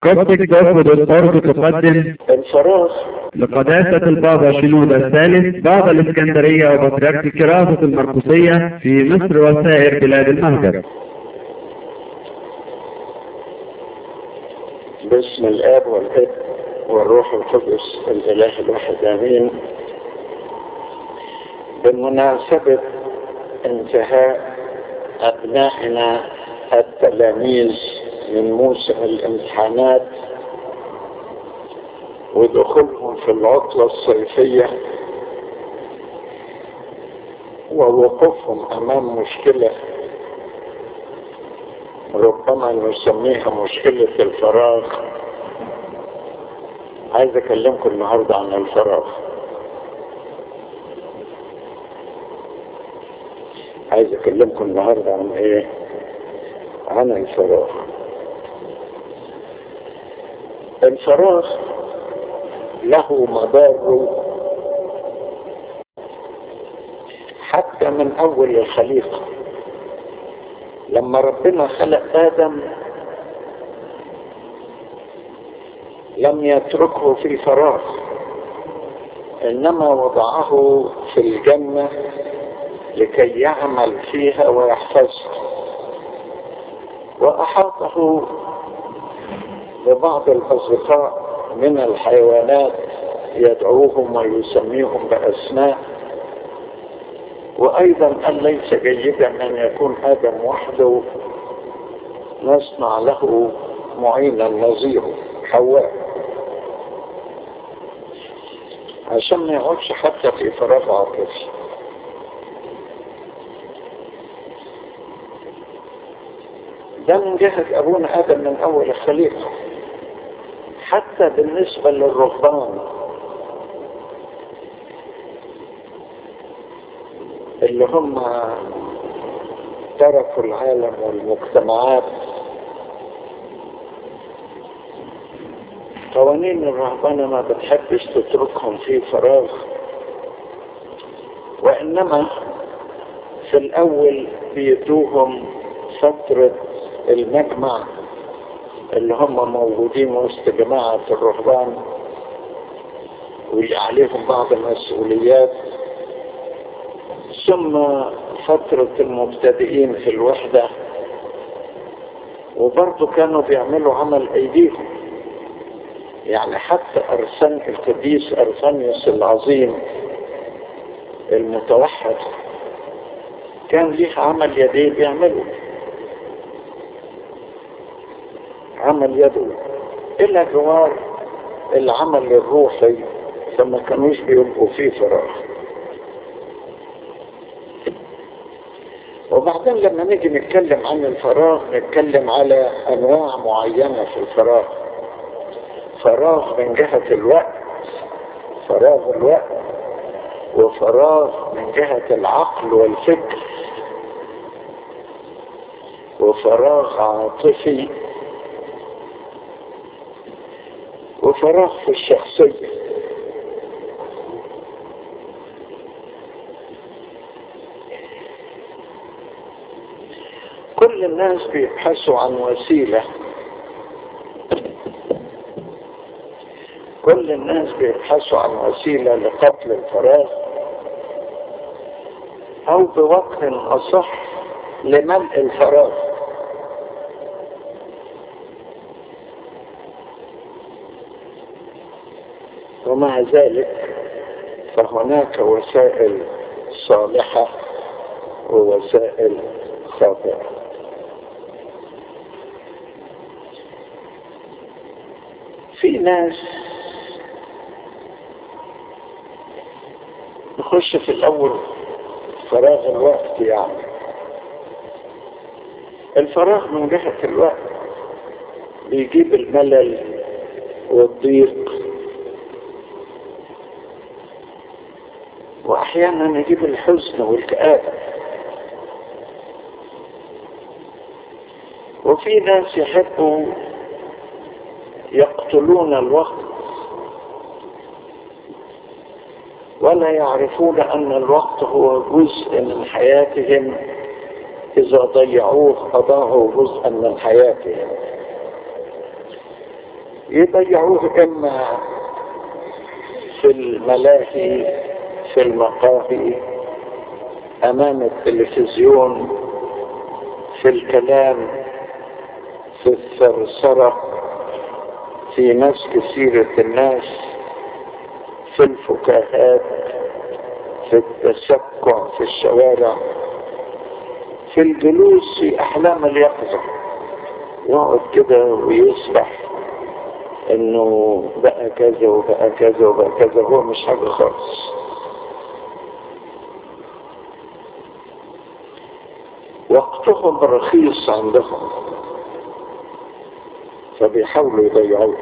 قصدك ترفض الطرد تقدم الفراغ لقداسة البابا شنودة الثالث بابا الإسكندرية وبطريرك الكراسة المرقسية في مصر وسائر بلاد المهجر باسم الاب والابن والروح القدس الاله الواحد امين بمناسبة انتهاء ابنائنا التلاميذ من موسم الامتحانات ودخولهم في العطلة الصيفية ووقوفهم امام مشكلة ربما نسميها مشكلة الفراغ عايز اكلمكم النهاردة عن الفراغ عايز اكلمكم النهاردة عن ايه عن الفراغ الفراغ له مضار حتى من اول الخليقه لما ربنا خلق آدم لم يتركه في فراغ إنما وضعه في الجنة لكي يعمل فيها ويحفظها وأحاطه ببعض الأصدقاء من الحيوانات يدعوهم ويسميهم بأسماء وأيضا قال ليس جيدا أن يكون آدم وحده نصنع له معينا نظيره حواء عشان ما يقعدش حتى في فراغ عاطفي ده من جهة أبونا آدم من أول الخليقة حتى بالنسبة للرهبان اللي هم تركوا العالم والمجتمعات قوانين الرهبنة ما بتحبش تتركهم في فراغ وإنما في الأول بيدوهم فترة المجمع اللي هم موجودين وسط جماعة الرهبان واللي عليهم بعض المسؤوليات ثم فترة المبتدئين في الوحدة وبرضه كانوا بيعملوا عمل أيديهم يعني حتى أرسن القديس أرسانيوس العظيم المتوحد كان ليه عمل يديه بيعمله عمل يدوي إلى جوار العمل الروحي فما كانوش بيبقوا فيه فراغ وبعدين لما نيجي نتكلم عن الفراغ نتكلم على انواع معينة في الفراغ فراغ من جهة الوقت فراغ الوقت وفراغ من جهة العقل والفكر وفراغ عاطفي وفراغ في الشخصيه كل الناس بيبحثوا عن وسيلة كل الناس بيبحثوا عن وسيلة لقتل الفراغ أو بوقت أصح لملء الفراغ ومع ذلك فهناك وسائل صالحة ووسائل خاطئة في ناس نخش في الأول فراغ الوقت يعني الفراغ من جهة الوقت بيجيب الملل والضيق وأحيانا يجيب الحزن والكآبة وفي ناس يحبوا يقتلون الوقت ولا يعرفون أن الوقت هو جزء من حياتهم إذا ضيعوه أضاعوا جزءا من حياتهم يضيعوه إما في الملاهي في المقاهي أمام التلفزيون في الكلام في الثرثرة في مسك سيرة الناس في الفكاهات في التسكع في الشوارع في الجلوس في أحلام اليقظة يقعد كده ويصبح انه بقى كذا وبقى كذا وبقى كذا هو مش حاجة خالص وقتهم رخيص عندهم فبيحاولوا يضيعوه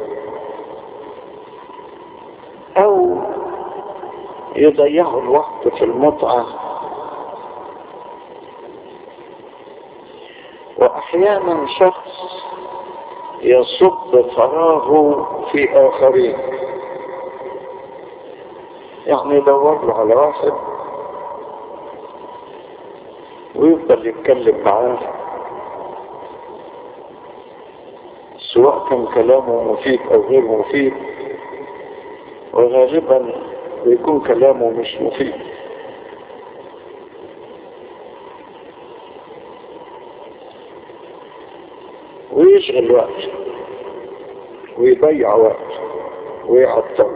او يضيعوا الوقت في المتعة واحيانا شخص يصب فراغه في اخرين يعني يدور له على واحد ويفضل يتكلم معاه سواء كان كلامه مفيد او غير مفيد وغالبا بيكون كلامه مش مفيد ويشغل وقت ويضيع وقت ويعطل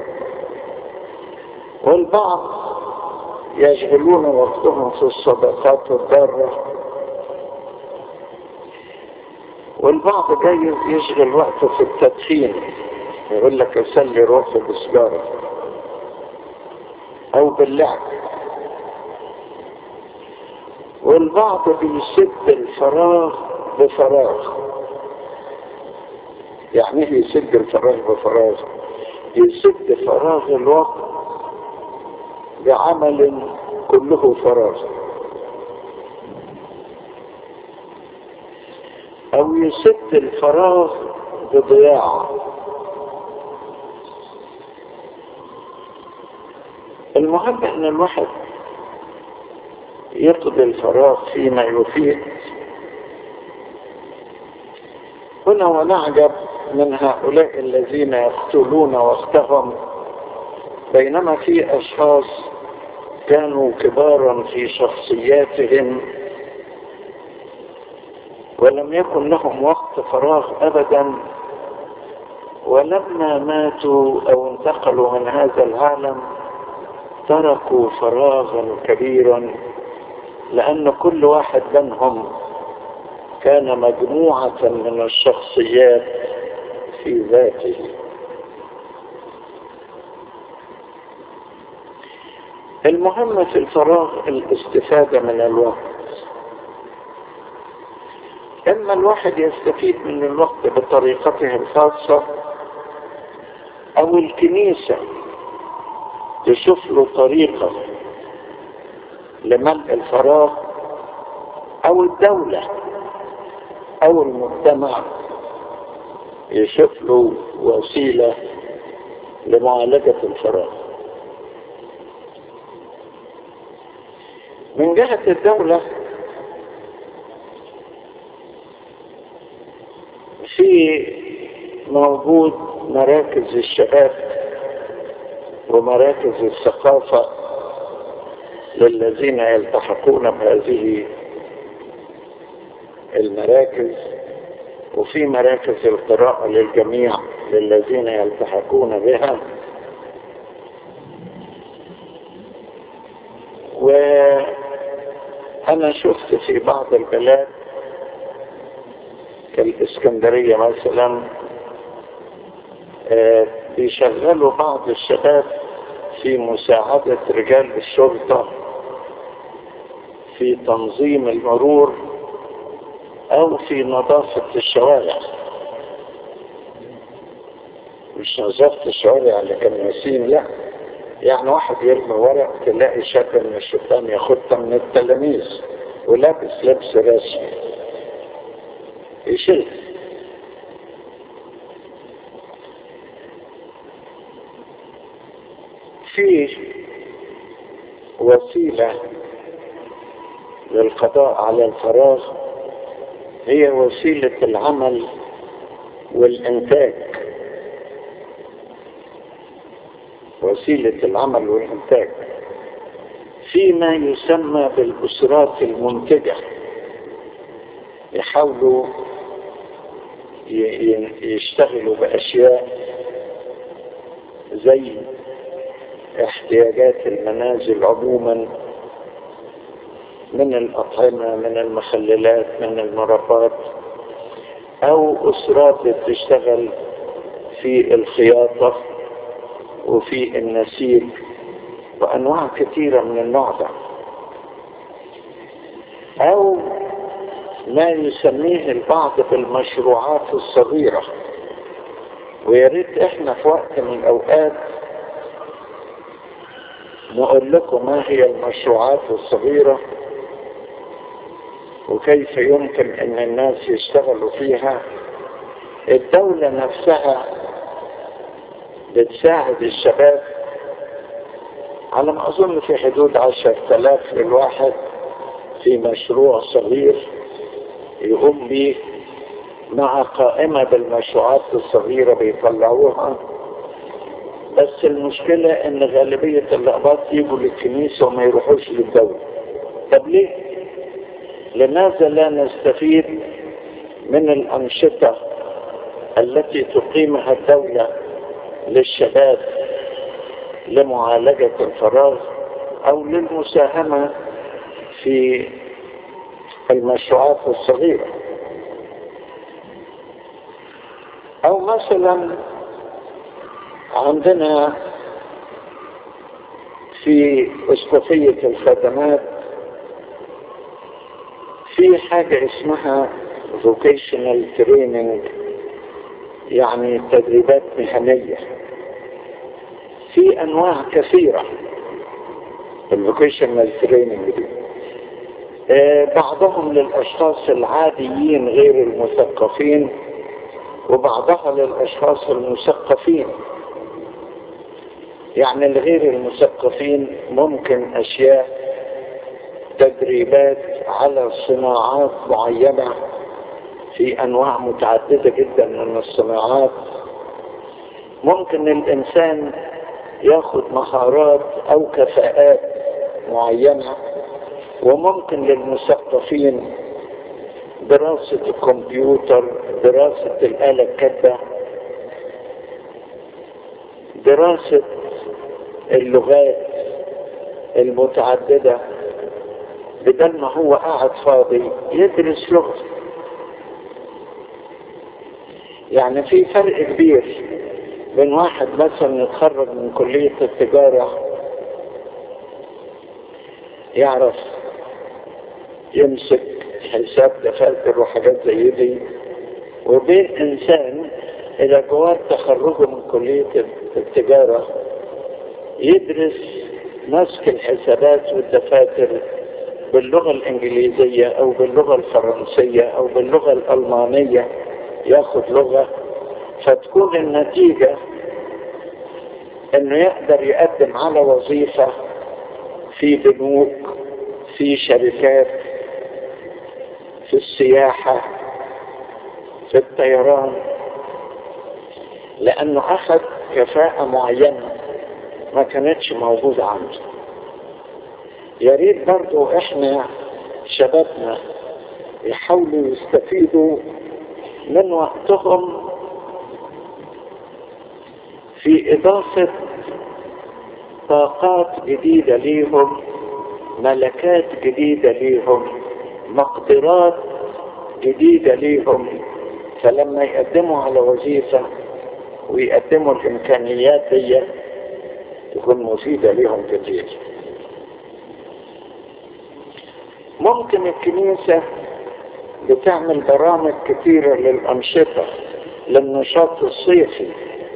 والبعض يشغلون وقتهم في الصدقات الضارة والبعض جاي يشغل وقته في التدخين يقول لك اسلي روحي بسجارة او باللعب والبعض بيسد الفراغ بفراغ يعني ايه يسد الفراغ بفراغ يسد فراغ الوقت بعمل كله فراغ او يسد الفراغ بضياع المهم ان الواحد يقضي الفراغ فيما يفيد هنا ونعجب من هؤلاء الذين يقتلون وقتهم بينما في اشخاص كانوا كبارا في شخصياتهم ولم يكن لهم وقت فراغ ابدا ولما ماتوا او انتقلوا من هذا العالم تركوا فراغا كبيرا لان كل واحد منهم كان مجموعة من الشخصيات في ذاته المهم في الفراغ الاستفادة من الوقت اما الواحد يستفيد من الوقت بطريقته الخاصة او الكنيسة تشوف له طريقة لملء الفراغ او الدولة او المجتمع يشوف له وسيلة لمعالجة الفراغ من جهة الدولة في موجود مراكز الشباب ومراكز الثقافة للذين يلتحقون بهذه المراكز وفي مراكز القراءة للجميع للذين يلتحقون بها وأنا شفت في بعض البلاد كالإسكندرية مثلا بيشغلوا بعض الشباب في مساعدة رجال الشرطة في تنظيم المرور او في نظافة الشوارع مش نظافة الشوارع اللي كان ياسين لا يعني واحد يرمي ورق تلاقي شاب من الشيطان ياخدها من التلاميذ ولابس لبس رسمي يشيل في وسيلة للقضاء على الفراغ هي وسيلة العمل والإنتاج وسيلة العمل والإنتاج فيما يسمى بالأسرات المنتجة يحاولوا يشتغلوا بأشياء زي احتياجات المنازل عموما من الأطعمة من المخللات من المرافات أو أسرات بتشتغل في الخياطة وفي النسيج وأنواع كثيرة من النوع ده أو ما يسميه البعض بالمشروعات الصغيرة ويا ريت احنا في وقت من الأوقات نقول لكم ما هي المشروعات الصغيرة وكيف يمكن ان الناس يشتغلوا فيها الدولة نفسها بتساعد الشباب على ما اظن في حدود عشر تلاف للواحد في مشروع صغير يقوم به مع قائمة بالمشروعات الصغيرة بيطلعوها بس المشكلة ان غالبية الأقباط يجوا للكنيسة وما يروحوش للدولة طب ليه؟ لماذا لا نستفيد من الأنشطة التي تقيمها الدولة للشباب لمعالجة الفراغ أو للمساهمة في المشروعات الصغيرة أو مثلا عندنا في اسقفية الخدمات في حاجة اسمها vocational training يعني تدريبات مهنية في انواع كثيرة الفوكيشنال تريننج دي آه بعضهم للاشخاص العاديين غير المثقفين وبعضها للاشخاص المثقفين يعني الغير المثقفين ممكن اشياء تدريبات على صناعات معينة في انواع متعددة جدا من الصناعات ممكن الانسان ياخد مهارات او كفاءات معينة وممكن للمثقفين دراسة الكمبيوتر دراسة الآلة الكاتبة دراسة اللغات المتعددة بدل ما هو قاعد فاضي يدرس لغة يعني في فرق كبير بين واحد مثلا يتخرج من كلية التجارة يعرف يمسك حساب دفاتر وحاجات زي دي وبين انسان الى جوار تخرجه من كلية التجارة يدرس مسك الحسابات والدفاتر باللغة الانجليزية او باللغة الفرنسية او باللغة الالمانية ياخد لغة فتكون النتيجة انه يقدر يقدم على وظيفة في بنوك في شركات في السياحة في الطيران لانه اخذ كفاءة معينة ما كانتش موجودة عنده يا ريت برضو احنا شبابنا يحاولوا يستفيدوا من وقتهم في إضافة طاقات جديدة ليهم ملكات جديدة ليهم مقدرات جديدة ليهم فلما يقدموا على وظيفة ويقدموا الإمكانيات دي تكون مفيدة ليهم كتير ممكن الكنيسة بتعمل برامج كثيرة للأنشطة للنشاط الصيفي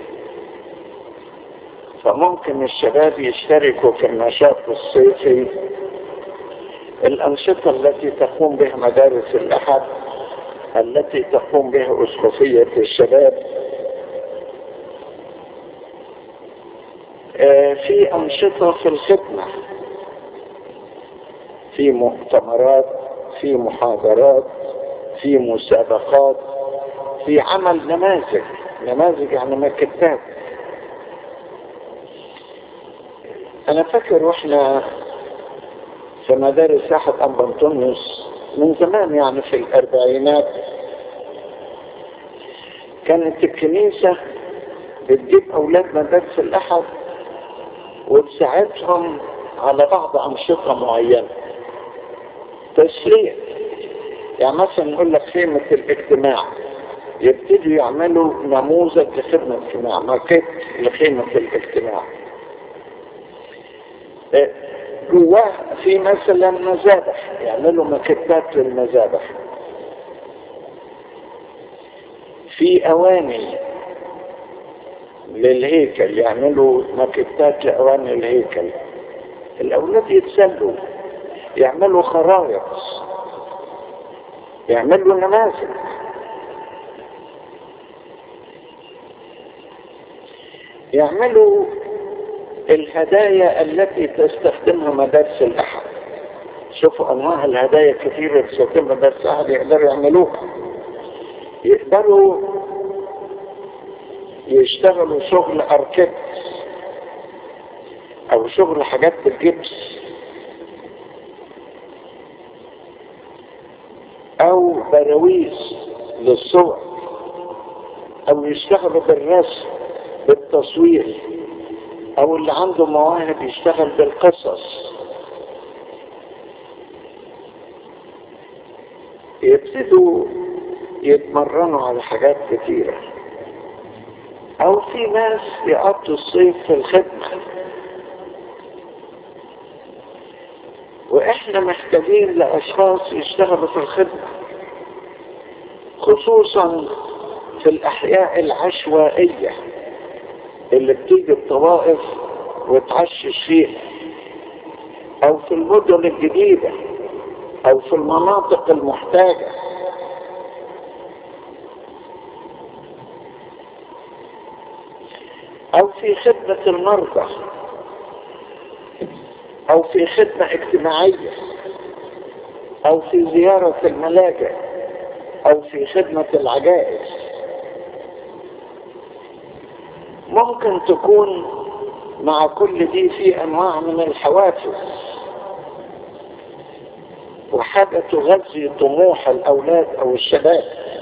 فممكن الشباب يشتركوا في النشاط الصيفي الأنشطة التي تقوم بها مدارس الأحد التي تقوم بها أسقفية الشباب في أنشطة في الخدمة في مؤتمرات في محاضرات في مسابقات في عمل نماذج نماذج يعني مكتات انا فاكر واحنا في مدارس ساحة ابو انطونيوس من زمان يعني في الاربعينات كانت الكنيسة بتجيب اولاد مدارس الاحد وتساعدهم على بعض انشطة معينة تشريع يعني مثلا نقول لك خيمة الاجتماع يبتدوا يعملوا نموذج لخدمة الاجتماع ماكيت لخيمة الاجتماع جواه في مثلا مذابح يعملوا ماكيتات للمذابح في اواني للهيكل يعملوا ماكيتات لاواني الهيكل الاولاد يتسلوا يعملوا خرائط يعملوا نماذج يعملوا الهدايا التي تستخدمها مدارس الأحد شوفوا أنواع الهدايا كثيرة تستخدمها مدارس الأحد يقدروا يعملوها يقدروا يشتغلوا شغل أركيد أو شغل حاجات بالجبس أو براويز للصور أو يشتغلوا بالرسم بالتصوير او اللي عنده مواهب يشتغل بالقصص يبتدوا يتمرنوا على حاجات كتيرة او في ناس يقضوا الصيف في الخدمة واحنا محتاجين لاشخاص يشتغلوا في الخدمة خصوصا في الاحياء العشوائيه اللي بتيجي الطوائف وتعشش فيها او في المدن الجديدة او في المناطق المحتاجة او في خدمة المرضى او في خدمة اجتماعية او في زيارة الملاجئ او في خدمة العجائز ممكن تكون مع كل دي في انواع من الحوافز وحاجة تغذي طموح الاولاد او الشباب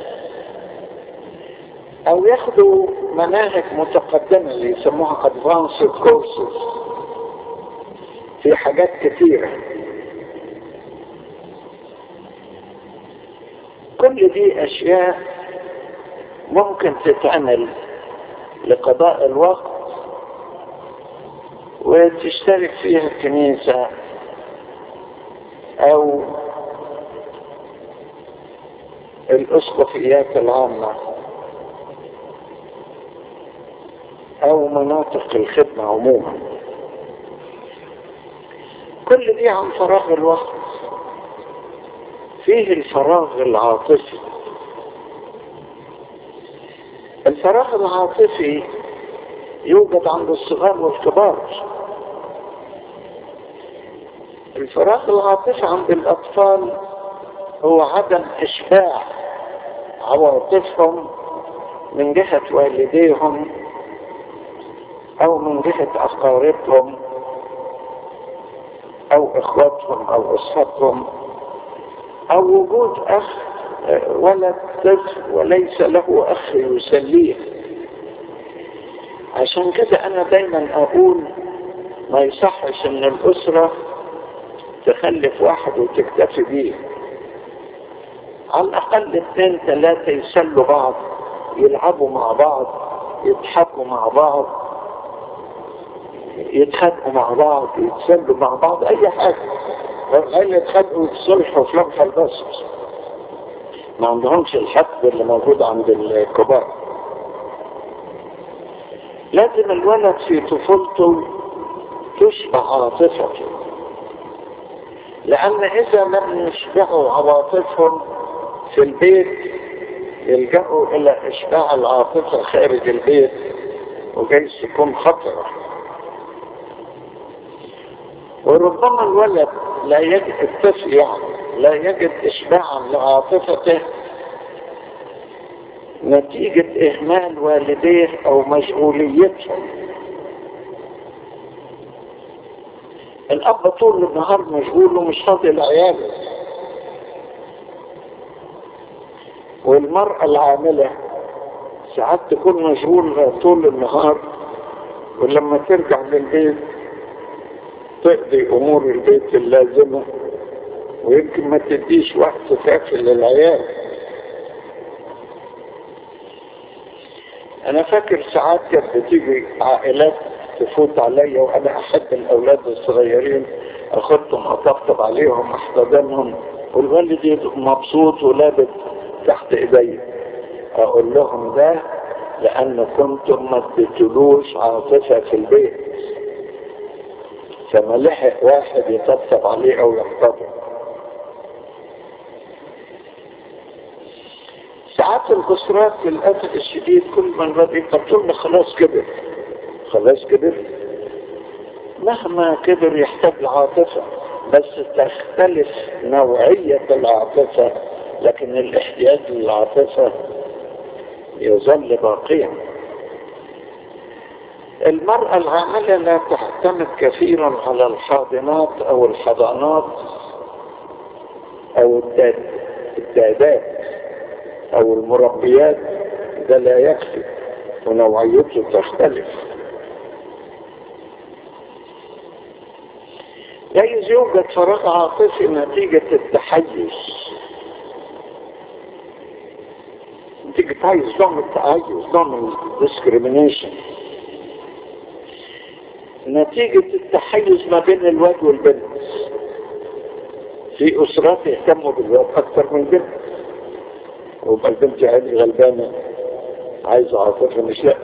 او ياخدوا مناهج متقدمة اللي يسموها advanced courses في حاجات كثيرة كل دي اشياء ممكن تتعمل لقضاء الوقت وتشترك فيها الكنيسة او الاسقفيات العامة او مناطق الخدمة عموما كل دي عن فراغ الوقت فيه الفراغ العاطفي الفراغ العاطفي يوجد عند الصغار والكبار الفراغ العاطفي عند الأطفال هو عدم إشباع عواطفهم من جهة والديهم أو من جهة أقاربهم أو إخواتهم أو أصحابهم أو وجود أخ ولد طفل وليس له أخ يسليه عشان كده أنا دايما أقول ما يصحش إن الأسرة تخلف واحد وتكتفي بيه على الأقل اثنين ثلاثة يسلوا بعض يلعبوا مع بعض يضحكوا مع بعض يتخانقوا مع بعض يتسلوا مع بعض أي حاجة غير يتخانقوا ويتصلحوا في لمحة البصر ما عندهمش الحقد اللي موجود عند الكبار لازم الولد في طفولته تشبع عاطفته لأن إذا لم يشبعوا عواطفهم في البيت يلجأوا إلى إشباع العاطفة خارج البيت وجايز تكون خطرة وربما الولد لا يجد الطفل يعني لا يجد إشباعا لعاطفته نتيجة إهمال والديه أو مشغوليتهم الأب طول النهار مشغول ومش فاضي لعياله والمرأة العاملة ساعات تكون مشغولة طول النهار ولما ترجع للبيت تقضي أمور البيت اللازمة ويمكن ما تديش وقت كافي للعيال أنا فاكر ساعات كانت بتيجي عائلات تفوت عليا وأنا أحب الأولاد الصغيرين أخدهم أطبطب عليهم أحتضنهم والوالد مبسوط ولابس تحت إيدي أقول لهم ده لأن كنتم ما اديتلوش عاطفة في البيت فما لحق واحد يطبطب عليه أو يحتضن ساعات الأسرات للأسف الشديد كل من بدأ يقول خلاص كبر خلاص كبر مهما كبر يحتاج العاطفة بس تختلف نوعية العاطفة لكن الاحتياج للعاطفة يظل باقيا المرأة العاملة لا تعتمد كثيرا على الحاضنات او الحضانات او الدادات او المربيات ده لا يكفي ونوعيته تختلف جايز يوجد فراغ عاطفي نتيجة التحيز نتيجة تحيز نوع من التحيز نوع من الديسكريميشن نتيجة التحيز ما بين الواد والبنت في أسرات يهتموا بالواد أكثر من البنت ويبقى البنت عادي غلبانة عايزة عاطفة مش لا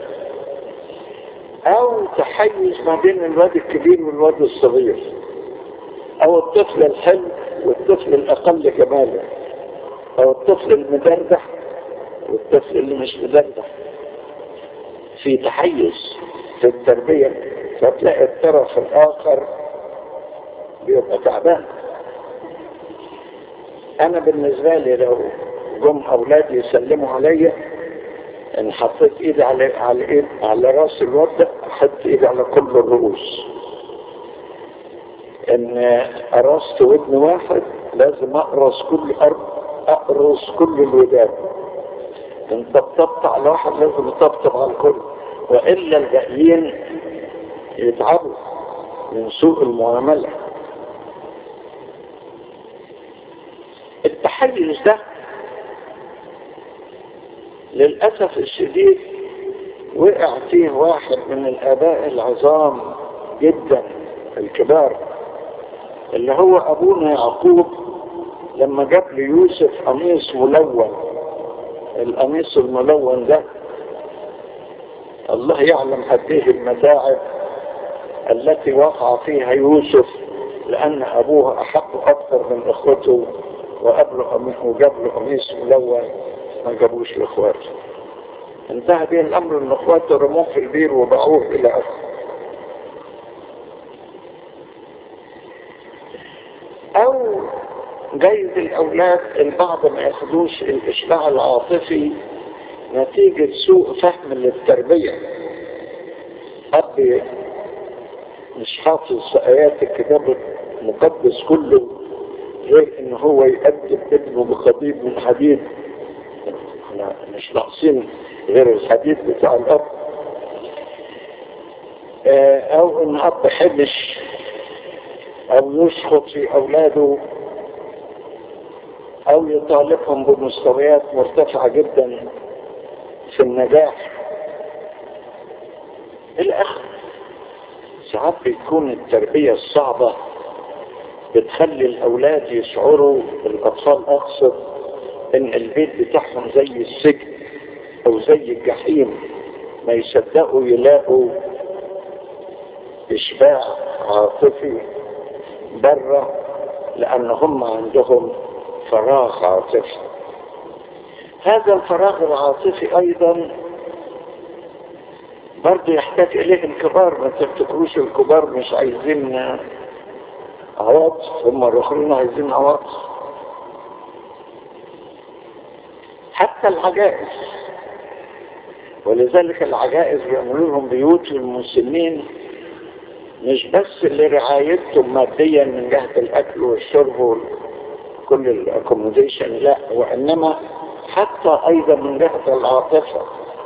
أو تحيز ما بين الواد الكبير والواد الصغير أو الطفل الحلو والطفل الأقل كمالا أو الطفل المدردح والطفل اللي مش مدردح في تحيز في التربية فتلاقي الطرف الآخر بيبقى تعبان أنا بالنسبة لي لو جم أولادي يسلموا عليا إن حطيت إيدي على على إيد على رأس الواد أحط إيدي على كل الرؤوس إن قرصت ودن واحد لازم أقرص كل أرض أقرص كل الودان إن طبطبت على واحد لازم أطبطب على الكل وإلا الباقيين يتعبوا من سوء المعاملة التحيز ده للأسف الشديد وقع فيه واحد من الآباء العظام جدا الكبار اللي هو أبونا يعقوب لما جاب ليوسف قميص ملون القميص الملون ده الله يعلم قد ايه المتاعب التي وقع فيها يوسف لأن أبوه أحبه أكثر من إخوته وقبله وجاب له قميص ملون ما جابوش لإخواته انتهى به الأمر إن إخواته رموه في البير وباعوه إلى آخره أو جايز الأولاد البعض ما ياخدوش الإشباع العاطفي نتيجة سوء فهم للتربية أب مش حافظ آيات الكتاب المقدس كله غير إن هو يأدب ابنه بخطيب من حديد احنا مش ناقصين غير الحديد بتاع الأب أو إن أب حبش أو يشخط في أولاده أو يطالبهم بمستويات مرتفعة جدا في النجاح الأخ ساعات بتكون التربية الصعبة بتخلي الأولاد يشعروا الأطفال أقصد إن البيت بتاعهم زي السجن أو زي الجحيم ما يصدقوا يلاقوا إشباع عاطفي بره لأن هم عندهم فراغ عاطفي هذا الفراغ العاطفي أيضا برضه يحتاج إليه الكبار ما تفتكروش الكبار مش عايزين عواطف هم الآخرين عايزين عواطف حتى العجائز ولذلك العجائز بيعملوا لهم بيوت للمسلمين مش بس لرعايتهم ماديا من جهة الأكل والشرب وكل الأكوموديشن لا وإنما حتى أيضا من جهة العاطفة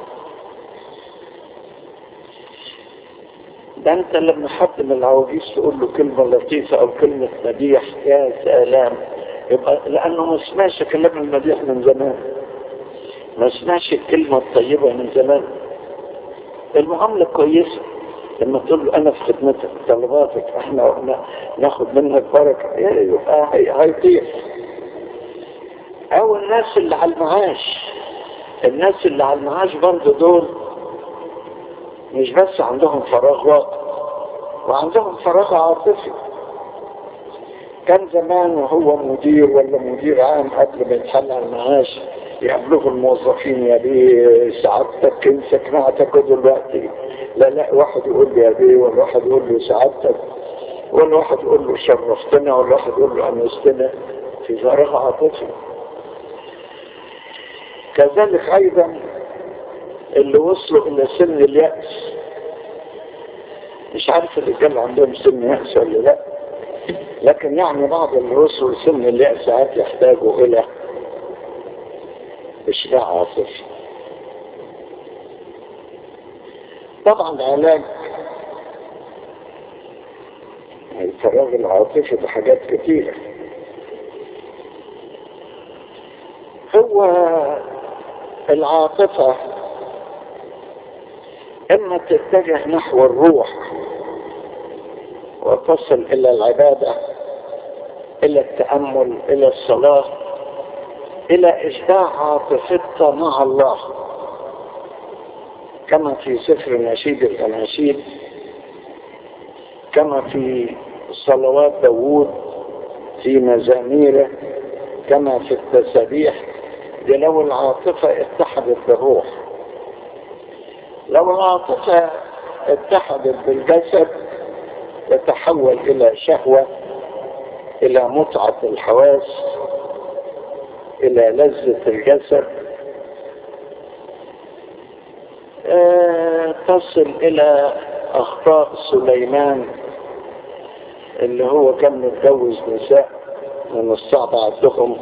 ده أنت لما حد من العواجيز تقول له كلمة لطيفة أو كلمة مديح يا سلام يبقى لأنه ما سمعش كلام المديح من زمان ما سمعش الكلمة الطيبة من زمان المعاملة كويسة لما تقول له أنا في خدمتك طلباتك احنا ناخد منك بركة يبقى هيطير أو الناس اللي على المعاش الناس اللي على المعاش برضه دول مش بس عندهم فراغ واقع وعندهم فراغ عاطفي كان زمان وهو مدير ولا مدير عام قبل ما يتحل على المعاش يقابلوه الموظفين يا بيه سعادتك ان سكنعتك دلوقتي لا لا واحد يقول لي يا بيه ولا واحد يقول له سعادتك ولا واحد يقول له شرفتنا ولا واحد يقول له انستنا في فراغ عاطفي كذلك ايضا اللي وصلوا الى سن اليأس مش عارف الرجال عندهم سن يأس ولا لا لكن يعني بعض اللي وصلوا لسن اليأس ساعات يحتاجوا الى اشباع عاطفي طبعا علاج الفراغ العاطفي بحاجات كتيرة هو العاطفة اما تتجه نحو الروح وتصل الى العبادة الى التأمل الى الصلاة الى اشباع عاطفتها مع الله كما في سفر نشيد الاناشيد كما في صلوات داوود في مزاميره كما في التسابيح دي لو العاطفة اتحدت بالروح لو العاطفة اتحدت بالجسد تتحول إلى شهوة إلى متعة الحواس إلى لذة الجسد اه تصل إلى أخطاء سليمان اللي هو كان متجوز نساء من الصعب عندهم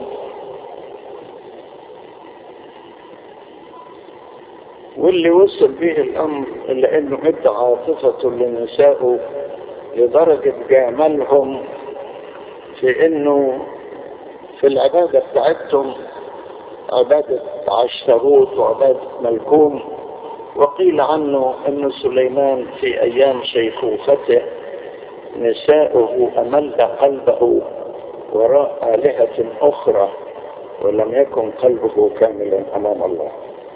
واللي وصل به الأمر إلا أنه ادى عاطفة لنسائه لدرجة جاملهم في أنه في العبادة بتاعتهم عبادة عشتروت وعبادة ملكوم وقيل عنه أن سليمان في أيام شيخوخته نساؤه أمل قلبه وراء آلهة أخرى ولم يكن قلبه كاملا أمام الله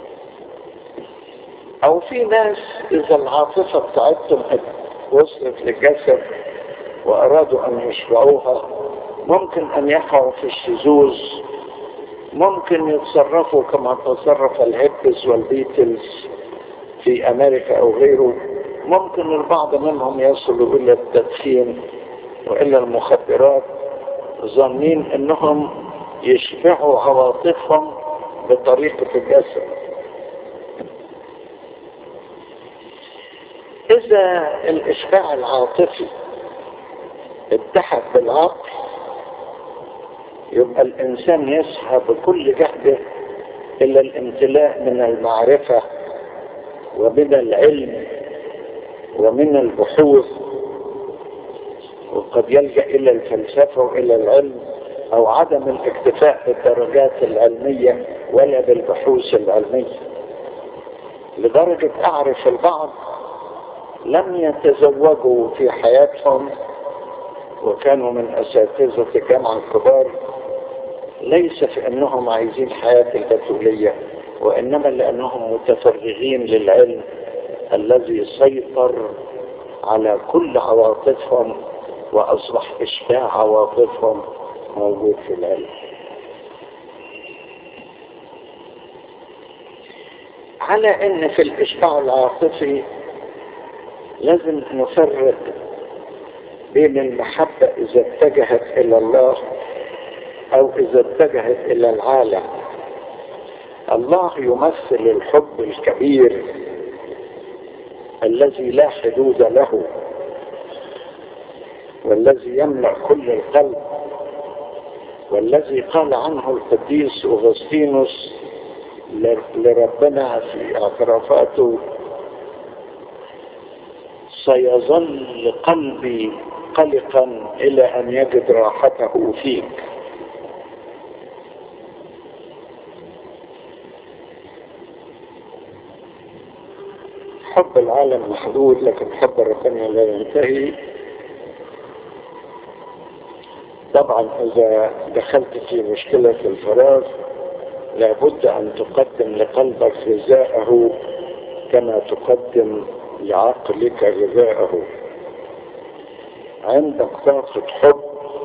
أو في ناس إذا العاطفة بتاعتهم وصلت للجسد وأرادوا أن يشبعوها ممكن أن يقعوا في الشذوذ ممكن يتصرفوا كما تصرف الهيبس والبيتلز في أمريكا أو غيره ممكن البعض منهم يصلوا إلى التدخين وإلى المخدرات ظانين أنهم يشبعوا عواطفهم بطريقة الجسد إذا الإشباع العاطفي اتحد بالعقل يبقى الإنسان يسعى بكل جهده إلى الامتلاء من المعرفة ومن العلم ومن البحوث وقد يلجأ إلى الفلسفة وإلى العلم أو عدم الاكتفاء بالدرجات العلمية ولا بالبحوث العلمية لدرجة أعرف البعض لم يتزوجوا في حياتهم وكانوا من أساتذة الجامعة الكبار ليس في أنهم عايزين حياة البتولية وإنما لأنهم متفرغين للعلم الذي سيطر على كل عواطفهم وأصبح إشباع عواطفهم موجود في العلم على أن في الإشباع العاطفي لازم نفرق بين المحبة إذا اتجهت إلى الله أو إذا اتجهت إلى العالم الله يمثل الحب الكبير الذي لا حدود له والذي يملأ كل القلب والذي قال عنه القديس أغسطينوس لربنا في اعترافاته سيظل قلبي قلقا إلى أن يجد راحته فيك حب العالم محدود لكن حب ربنا لا ينتهي طبعا إذا دخلت في مشكلة في الفراغ لابد أن تقدم لقلبك غذاءه كما تقدم لعقلك غذاءه عندك طاقة حب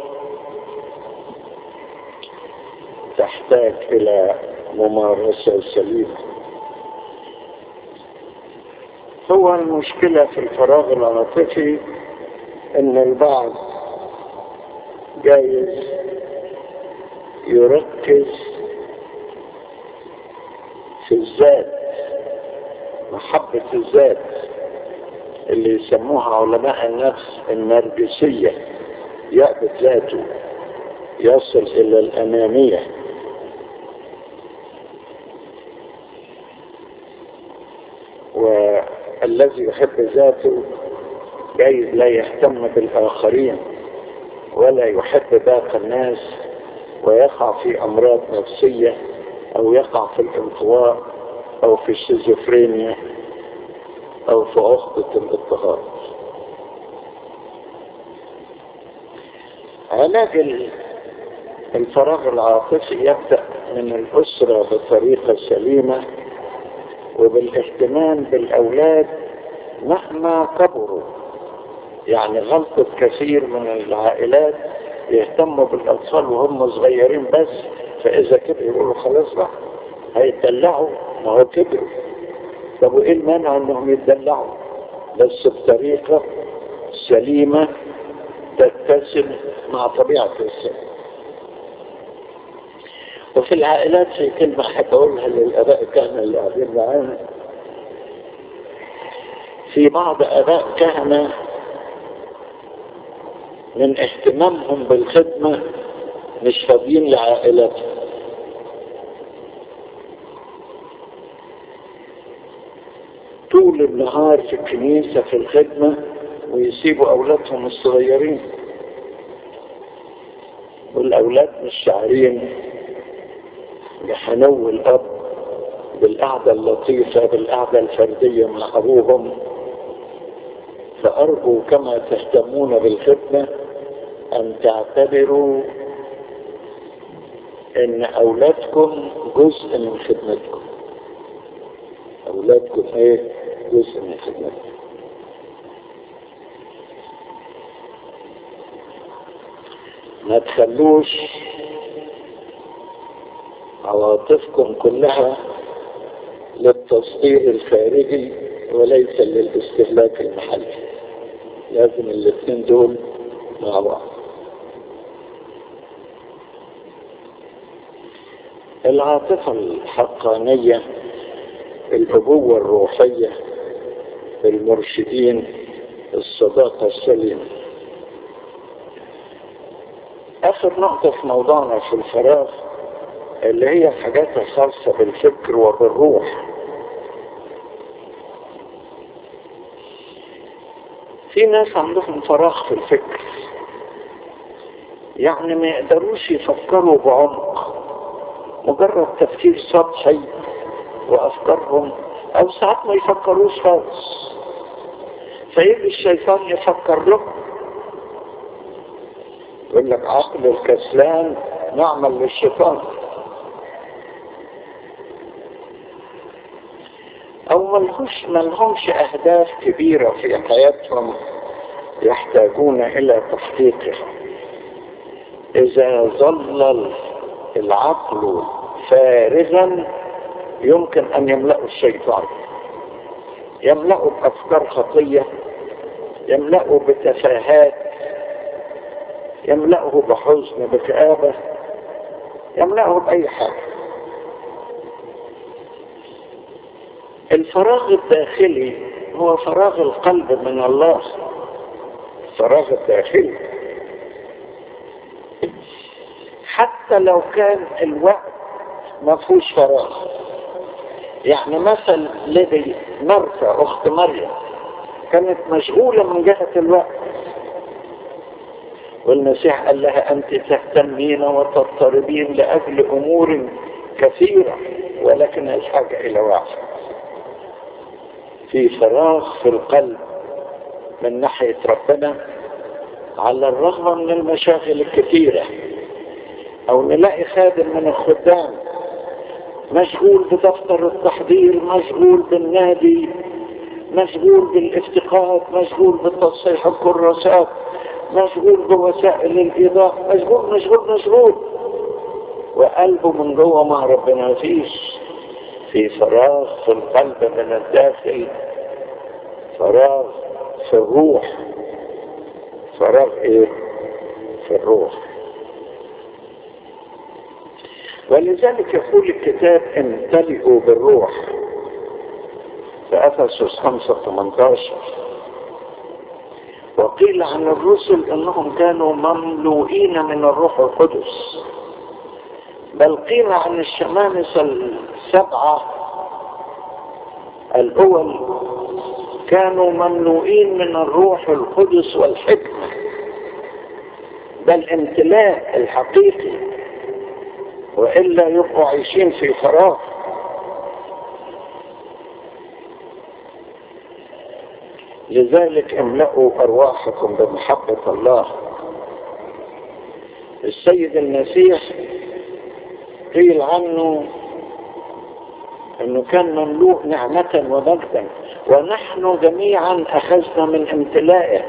تحتاج إلى ممارسة سليمة هو المشكلة في الفراغ العاطفي ان البعض جايز يركز في الذات محبة الذات اللي يسموها علماء النفس النرجسية يأبد ذاته يصل إلى الأنانية والذي يحب ذاته جايز لا يهتم بالآخرين ولا يحب باقي الناس ويقع في أمراض نفسية أو يقع في الانطواء أو في الشيزوفرينيا أو في عقدة الاضطهاد علاج الفراغ العاطفي يبدأ من الأسرة بطريقة سليمة وبالاهتمام بالأولاد مهما كبروا يعني غلطة كثير من العائلات يهتموا بالأطفال وهم صغيرين بس فإذا كبروا يقولوا خلاص بقى هيتدلعوا ما هو كبروا طب وإيه المانع إنهم يتدلعوا بس بطريقة سليمة تتسم مع طبيعة الإنسان وفي العائلات في كلمة هقولها للآباء الكهنة اللي قاعدين معانا في بعض آباء كهنة من اهتمامهم بالخدمة مش فاضيين لعائلتهم طول النهار في الكنيسة في الخدمة ويسيبوا أولادهم الصغيرين والأولاد مش شاعرين بحنو الأب بالقعدة اللطيفة بالقعدة الفردية مع أبوهم فأرجو كما تهتمون بالخدمة أن تعتبروا أن أولادكم جزء من خدمتكم أولادكم إيه؟ جزء من خدمتكم ما تخلوش عواطفكم كلها للتصدير الخارجي وليس للاستهلاك المحلي لازم الاثنين دول مع بعض العاطفة الحقانية الأبوة الروحية المرشدين الصداقة السليمة آخر نقطة في موضوعنا في الفراغ اللي هي الحاجات الخاصة بالفكر وبالروح في ناس عندهم فراغ في الفكر يعني ما يقدروش يفكروا بعمق مجرد تفكير سطحي وافكارهم او ساعات ما يفكروش خالص فيجي الشيطان يفكر لهم يقول لك عقل الكسلان نعمل للشيطان او ملهوش ملهمش اهداف كبيرة في حياتهم يحتاجون الى تحقيقها اذا ظل العقل فارغا يمكن ان يملأه الشيطان يملأه بافكار خطية يملأه بتفاهات يملأه بحزن بكآبة يملأه بأي حاجة الفراغ الداخلي هو فراغ القلب من الله الفراغ الداخلي حتى لو كان الوقت ما فيهوش فراغ يعني مثل لدي مرثا اخت مريم كانت مشغولة من جهة الوقت والمسيح قال لها انت تهتمين وتضطربين لاجل امور كثيرة ولكن الحاجة الى واحد في فراغ في القلب من ناحية ربنا على الرغم من المشاغل الكثيرة او نلاقي خادم من الخدام مشغول بدفتر التحضير مشغول بالنادي مشغول بالافتقاد مشغول بتصحيح الكراسات مشغول بوسائل الإضاءة مشغول مشغول مشغول وقلبه من جوه مع ربنا مفيش في فراغ في القلب من الداخل فراغ في الروح فراغ ايه في الروح ولذلك يقول الكتاب امتلئوا بالروح في افسس 5 18 وقيل عن الرسل انهم كانوا مملوئين من الروح القدس بل قيل عن الشمامسة السبعة الاول كانوا مملوئين من الروح القدس والحكمة ده الامتلاء الحقيقي وإلا يبقوا عايشين في فراغ لذلك املأوا أرواحكم بمحبة الله السيد المسيح قيل عنه انه كان مملوء نعمة ومجدا ونحن جميعا اخذنا من امتلائه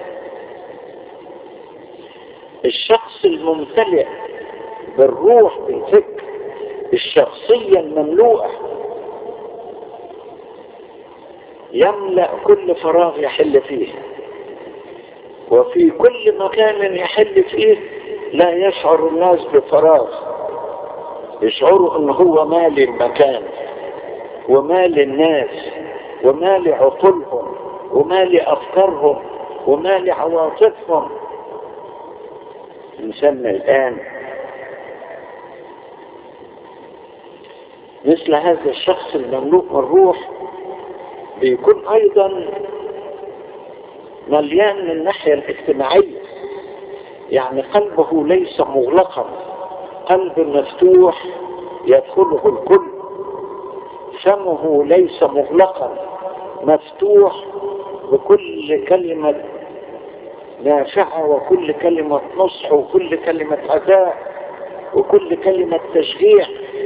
الشخص الممتلئ بالروح بالفكر الشخصية المملوءة يملأ كل فراغ يحل فيه وفي كل مكان يحل فيه لا يشعر الناس بفراغ يشعروا ان هو مالي المكان ومال الناس ومال عقولهم ومال افكارهم ومال عواطفهم نسمى الان مثل هذا الشخص المملوء من الروح بيكون ايضا مليان من الناحية الاجتماعية يعني قلبه ليس مغلقا قلب مفتوح يدخله الكل فمه ليس مغلقا مفتوح بكل كلمة نافعة وكل كلمة نصح وكل كلمة عداء وكل كلمة تشجيع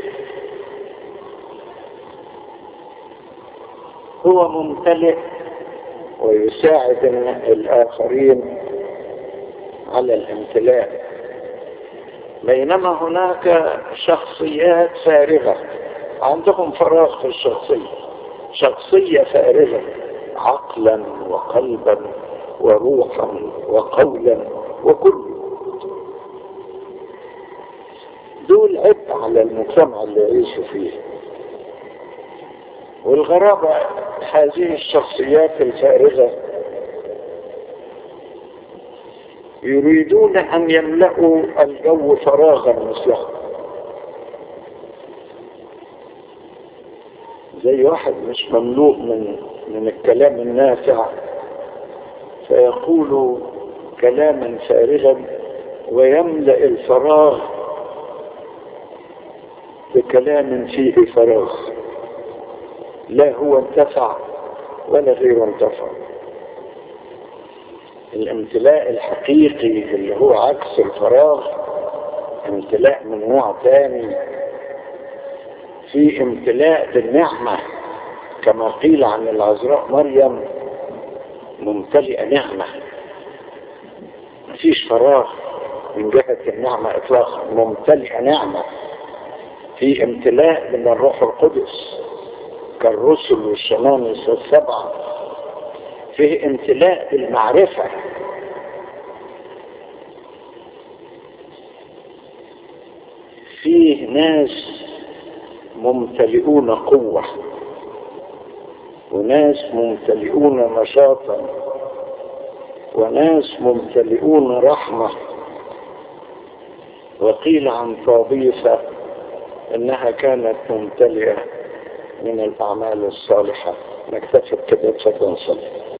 هو ممتلئ ويساعد الآخرين على الامتلاء بينما هناك شخصيات فارغة عندهم فراغ في الشخصية شخصية فارغة عقلا وقلبا وروحا وقولا وكل دول عبء على المجتمع اللي يعيشوا فيه والغرابة هذه الشخصيات الفارغة يريدون أن يملأوا الجو فراغا مثلهم زي واحد مش مملوء من من الكلام النافع فيقول كلاما فارغا ويملأ الفراغ بكلام فيه فراغ لا هو انتفع ولا غيره انتفع الامتلاء الحقيقي اللي هو عكس الفراغ امتلاء من نوع تاني في امتلاء بالنعمة كما قيل عن العذراء مريم ممتلئة نعمة مفيش فراغ من جهة النعمة اطلاقا ممتلئة نعمة في امتلاء من الروح القدس كالرسل والشمامس السبعة فيه امتلاء بالمعرفة فيه ناس ممتلئون قوة وناس ممتلئون نشاطا وناس ممتلئون رحمة وقيل عن طابيسة انها كانت ممتلئة من الاعمال الصالحة نكتفي بكده فتنصل